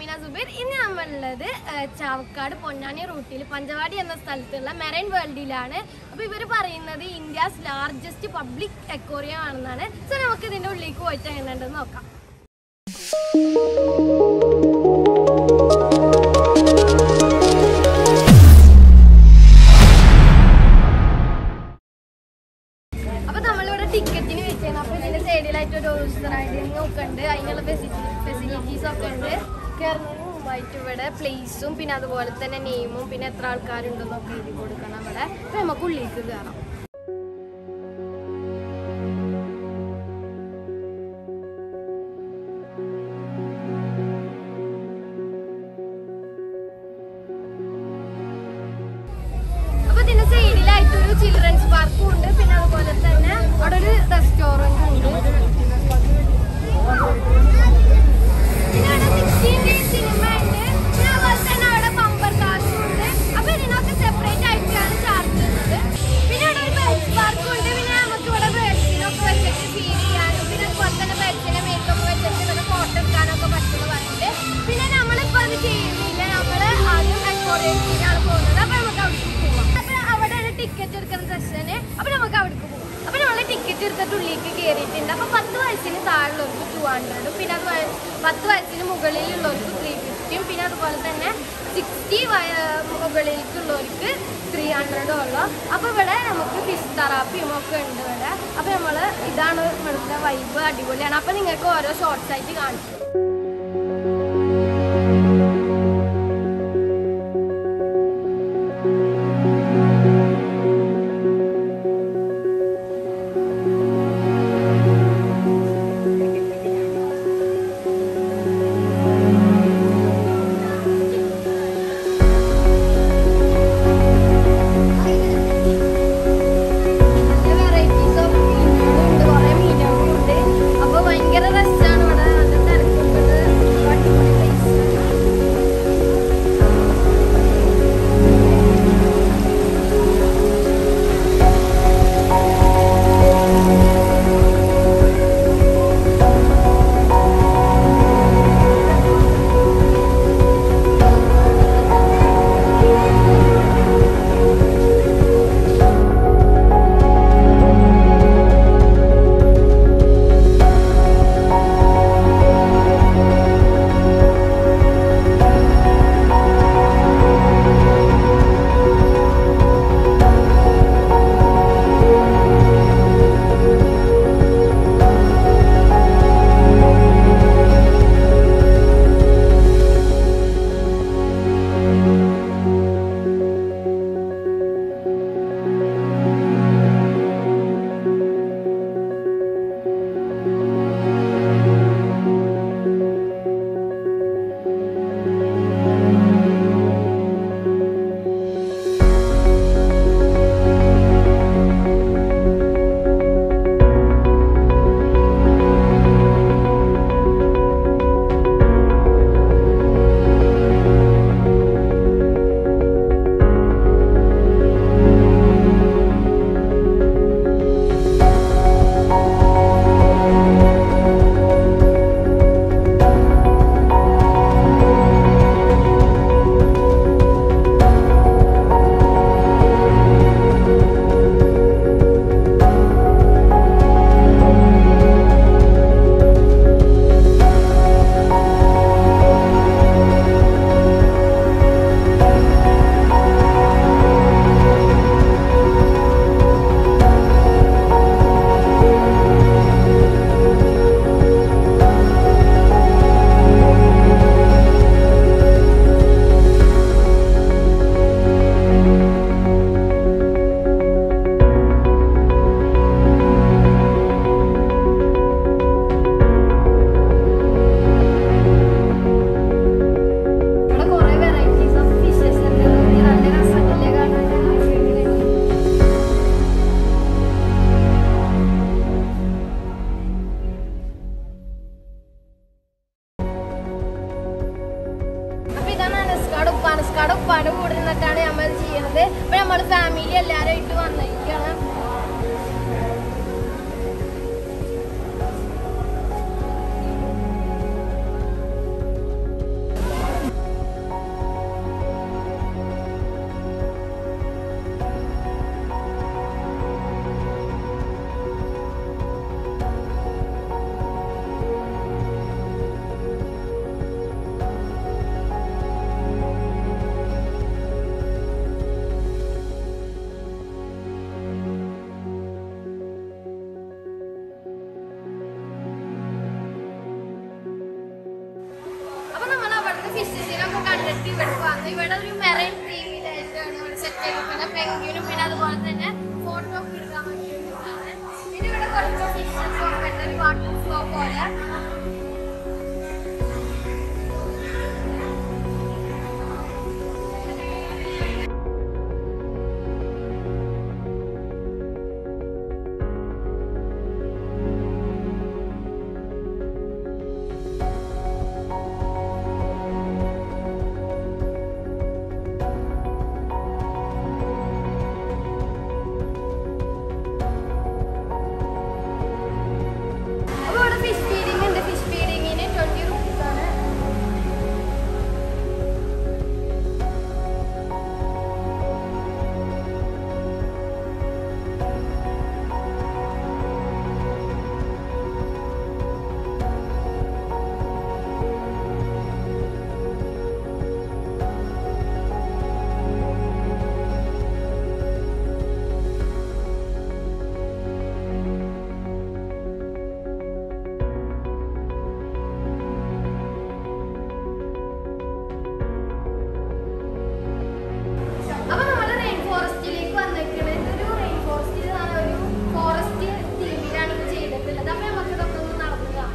ഷമീന സുബൈർ ഇന്ന് നമ്മളുള്ളത് ഏഹ്, ചാവക്കാട് പൊന്നാനി റൂട്ടിൽ പഞ്ചവാടി എന്ന സ്ഥലത്തുള്ള മെറൈൻ വേൾഡിലാണ് അപ്പൊ ഇവർ പറയുന്നത് ഇന്ത്യസ് ലാർജസ്റ്റ് പബ്ലിക് എക്കോറിയം ആണെന്നാണ് സോ നമുക്ക് ഇതിന്റെ ഉള്ളിലേക്ക് പോയിട്ട് എങ്ങനെയുണ്ടെന്ന് നോക്കാം അപ്പൊ നമ്മളിവിടെ ടിക്കറ്റിന് വെച്ചാണ് അപ്പൊ ഇതിന്റെ സൈഡിലായിട്ട് ഒരു ഓൾസർ റൈഡിങ് ഒക്കെ ഉണ്ട് അതിനുള്ള ഫെസിലിറ്റീസ് ഒക്കെ ഉണ്ട് കയറുന്നതിന് മുമ്പായിട്ട് ഇവിടെ പ്ലേസും പിന്നെ അതുപോലെ തന്നെ നെയിമും പിന്നെ എത്ര ആൾക്കാരുണ്ടെന്നൊക്കെ എഴുതി കൊടുക്കണം ഇവിടെ അപ്പൊ നമുക്ക് ഉള്ളിലേക്ക് കയറാം അപ്പൊ ഇതിന്റെ സൈഡിലായിട്ട് ഒരു ചിൽഡ്രൻസ് പാർക്കും ഉണ്ട് പിന്നെ അതുപോലെ തന്നെ അവിടെ ഒരു റെസ്റ്റോറന്റ് ഉണ്ട് പിന്നെ അവിടെ 16 days സിനിമ ഉണ്ട് പിന്നെ അതുപോലെ തന്നെ അവിടെ ബമ്പർ കാർസും ഉണ്ട് അപ്പൊ ഇതിനൊക്കെ സെപ്പറേറ്റ് ആയിട്ടാണ് ചാർജ് ചെയ്യുന്നത് പിന്നെ അവിടെ ഒരു ബെൽസ് പാർക്കും ഉണ്ട് പിന്നെ നമുക്ക് ഇവിടെ ബേഡ്സിനൊക്കെ വെച്ചിട്ട് ഫീഡ് ചെയ്യാനും പിന്നെ അതുപോലെ തന്നെ ബെഡ്സിനെ മേത്തൊക്കെ വെച്ചിട്ട് ഇവിടെ ഫോട്ടോ എടുക്കാനൊക്കെ പറ്റുമെന്ന് പറയുന്നുണ്ട് പിന്നെ നമ്മളിപ്പോ അത് ചെയ്യുന്നില്ല നമ്മള് ആദ്യം അക്കോറിയത്തിനാണ് പോകുന്നത് അപ്പൊ നമുക്ക് അവിടേക്ക് പോവാം അപ്പൊ അവിടെയാണ് ടിക്കറ്റ് എടുക്കുന്ന സെഷന് അപ്പൊ നമുക്ക് അവിടേക്ക് പോവാം അപ്പൊ നമ്മള് ടിക്കറ്റ് എടുത്തിട്ട് ഉള്ളിലേക്ക് കയറിയിട്ടുണ്ട് അപ്പൊ പത്ത് വയസ്സിന് താഴെയുള്ളവർക്ക് ടു ഹൺഡ്രഡും പിന്നെ അത് വയ- പത്ത് വയസ്സിന് മുകളിലുള്ളവർക്ക് ത്രീ ഫിഫ്റ്റിയും പിന്നെ അതുപോലെ തന്നെ സിക്സ്റ്റി മുകളിലേക്കുള്ളവർക്ക് ത്രീ ഹൺഡ്രഡും ഉള്ളു അപ്പൊ ഇവിടെ നമുക്ക് ഫിഷ് തെറാപ്പിയും ഒക്കെ ഉണ്ട് ഇവിടെ അപ്പൊ നമ്മള് ഇതാണ് ഇവിടുത്തെ വൈബ് അടിപൊളിയാണ് അപ്പൊ നിങ്ങൾക്ക് ഓരോ ഷോർട്സ് ആയിട്ട് കാണിച്ചു നല്ല varieties of മീനുകളുണ്ട്, കുറേ മീനുകളുണ്ട്. അപ്പൊ ഭയങ്കര രസാണ് ഇവിടെ നല്ല തിരക്കൊക്കെ ഉണ്ട്. അടിപൊളി place ആണ്. ഇവിടെ കുറേ varieties of fishes ഉണ്ട്. നല്ല രസമല്ലേ കാണാൻ? അപ്പൊ ഇതാണ് അനസ്കാട് ഉപ്പ അനസ്കാട് ഉപ്പാന്റെ കൂടെ നിന്നിട്ടാണ് നമ്മൾ ചെയ്യുന്നത് അപ്പൊ നമ്മൾ ഫാമിലി എല്ലാരും ആയിട്ട് വന്നിരിക്കുകയാണ് വേണ്ടിയിട്ട് ഇവിടെ വന്നു ഇവിടെ ഒരു മെറൈൻ തീമിലായിട്ടാണ് ഇവിടെ സെറ്റ് ചെയ്തിരിക്കുന്നത് പെങ്കിനും പിന്നെ അതുപോലെ തന്നെ ഫോട്ടോ ഒക്കെ എടുക്കാൻ വേണ്ടിയിട്ടാണ് പിന്നെ ഇവിടെ കുറച്ച് ഫിഷസ് ഒക്കെ ഉണ്ട് ഒരു വാട്ടർ ഫ്ലോ പോലെ അപ്പോൾ ഇവിടെ ഫിഷ് ഫീഡിംഗ് ഉണ്ട് ഫിഷ് ഫീഡിങ്ങിന് ട്വൻറ്റി റുപ്പീസ് ആണ് അപ്പൊ നമ്മൾ റെയിൻ ഫോറസ്റ്റിലേക്ക് വന്നിരിക്കുന്നത് ഇതൊരു റെയിൻ ഫോറസ്റ്റിൽ ഒരു ഫോറസ്റ്റ് തീമിലാണ് ഇത് ചെയ്തിട്ടുള്ളത് അപ്പൊ നമുക്ക് ഇതൊക്കെ ഒന്ന് നടന്നു കാണാം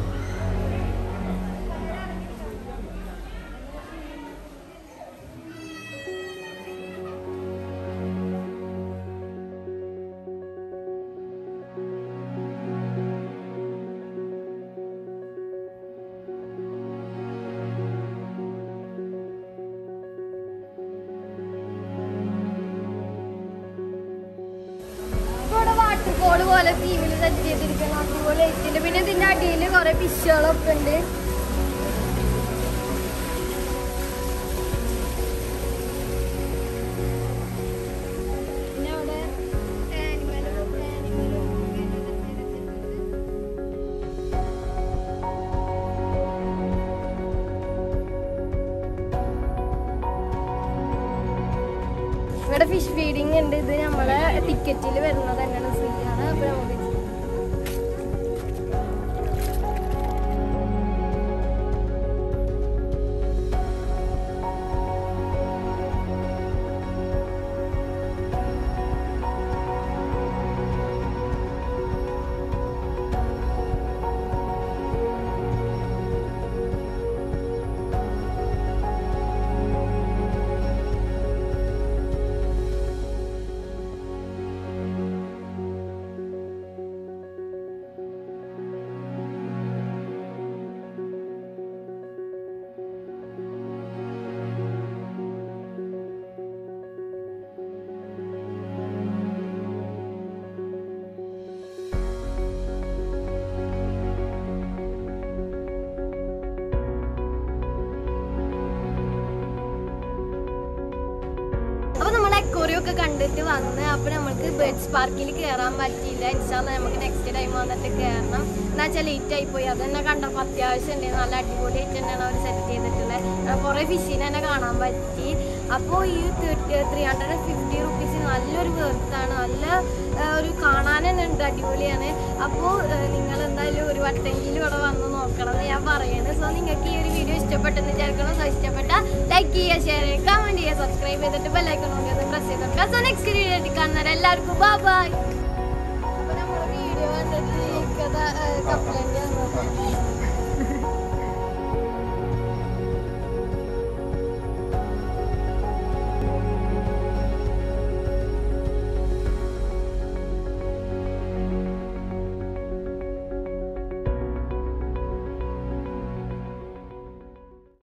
ഇപ്പൊ ഇവിടെ വാട്ടർഫോൾ പോലെ തീമിൽ സെറ്റ് ചെയ്തിരിക്കണം അതുപോലെ എത്തിണ്ട് പിന്നെ ഇതിന്റെ അടിയിൽ കുറെ ഫിഷുകളൊക്കെ ഉണ്ട് പിന്നെ അവിടെ ആനിമലും ആനിമലും ഒക്കെ set ചെയ്തിട്ടുണ്ട്. ഇവിടെ ഫിഷ് ഫീഡിങ് ഉണ്ട് ഇത് നമ്മളെ ടിക്കറ്റിൽ വരുന്നത് തന്നെയാണ് ഫ്രീ ആണ് അപ്പൊ നമുക്ക് അപ്പൊ നമ്മൾ അക്വറിയം ഒക്കെ കണ്ടിട്ട് വന്ന് അപ്പൊ നമുക്ക് ബേർഡ്സ് പാർക്കിൽ കയറാൻ പറ്റിയില്ല ഇൻഷാല്ല നമുക്ക് നെക്സ്റ്റ് ടൈം വന്നിട്ട് കയറണം എന്താ വെച്ചാൽ ലേറ്റ് ആയി പോയി അത് തന്നെ കണ്ടപ്പോൾ അത്യാവശ്യം ഉണ്ട് നല്ല അടിപൊളിയായിട്ട് തന്നെയാണ് അവർ സെറ്റ് ചെയ്തിട്ടുള്ളത് കുറെ ഫിഷിനെ തന്നെ കാണാൻ പറ്റി അപ്പോൾ ഈ ത്രീ ഹൺഡ്രഡ് ഫിഫ്റ്റി റുപ്പീസ് നല്ലൊരു വെർത്താണ് നല്ല ആ, ഒരു കാണാൻ തന്നെ ഉണ്ട് അടിപൊളിയാണ് അപ്പോൾ നിങ്ങൾ എന്തായാലും ഒരു വട്ടെങ്കിലും ഇവിടെ വന്ന് നോക്കണം എന്ന് ഞാൻ പറയുന്നത് സോ നിങ്ങൾക്ക് ഈ ഒരു വീഡിയോ ഇഷ്ടപ്പെട്ടെന്ന് വിചാരിക്കണം സോ ഇഷ്ടപ്പെട്ട ലൈക്ക് ചെയ്യുക ഷെയർ ചെയ്യുക കമൻറ്റ് ചെയ്യുക സബ്സ്ക്രൈബ് ചെയ്തിട്ട് ബെല്ലൈക്കൺ നോക്കി ഒന്ന് പ്രസ് ചെയ്ത് കൊടുക്കുക സോ നെക്സ്റ്റ് വീഡിയോ കാണുന്നവരെ എല്ലാവർക്കും ബൈ ബൈ അപ്പോൾ നമ്മുടെ വീഡിയോ കണ്ടിട്ട് കഥ കപ്പലൻ്റെ